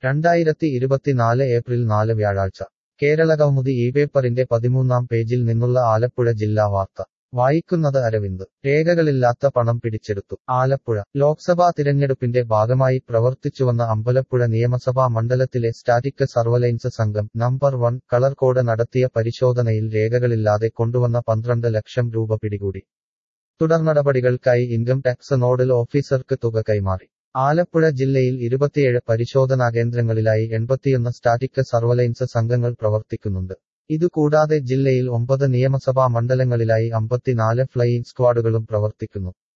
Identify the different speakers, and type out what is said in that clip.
Speaker 1: രണ്ടായിരത്തി ഇരുപത്തിനാല് ഏപ്രിൽ നാല് വ്യാഴാഴ്ച കേരളകൗമുദി ഈ പേപ്പറിന്റെ പതിമൂന്നാം പേജിൽ നിന്നുള്ള ആലപ്പുഴ ജില്ലാ വാർത്ത വായിക്കുന്നത് അരവിന്ദ് രേഖകളില്ലാത്ത പണം പിടിച്ചെടുത്തു ആലപ്പുഴ ലോക്സഭാ തിരഞ്ഞെടുപ്പിന്റെ ഭാഗമായി പ്രവർത്തിച്ചുവന്ന അമ്പലപ്പുഴ നിയമസഭാ മണ്ഡലത്തിലെ സ്റ്റാറ്റിക് സർവലൈൻസ് സംഘം നമ്പർ വൺ കളർകോട് നടത്തിയ പരിശോധനയിൽ രേഖകളില്ലാതെ കൊണ്ടുവന്ന പന്ത്രണ്ട് ലക്ഷം രൂപ പിടികൂടി തുടർനടപടികൾക്കായി ഇൻകം ടാക്സ് നോഡൽ ഓഫീസർക്ക് തുക കൈമാറി ആലപ്പുഴ ജില്ലയിൽ ഇരുപത്തിയേഴ് പരിശോധനാ കേന്ദ്രങ്ങളിലായി എൺപത്തിയൊന്ന് സ്റ്റാറ്റിക് സർവലൈൻസ് സംഘങ്ങൾ പ്രവർത്തിക്കുന്നുണ്ട് ഇതുകൂടാതെ ജില്ലയിൽ ഒമ്പത് നിയമസഭാ മണ്ഡലങ്ങളിലായി അമ്പത്തിനാല് ഫ്ലൈയിംഗ് സ്ക്വാഡുകളും പ്രവർത്തിക്കുന്നു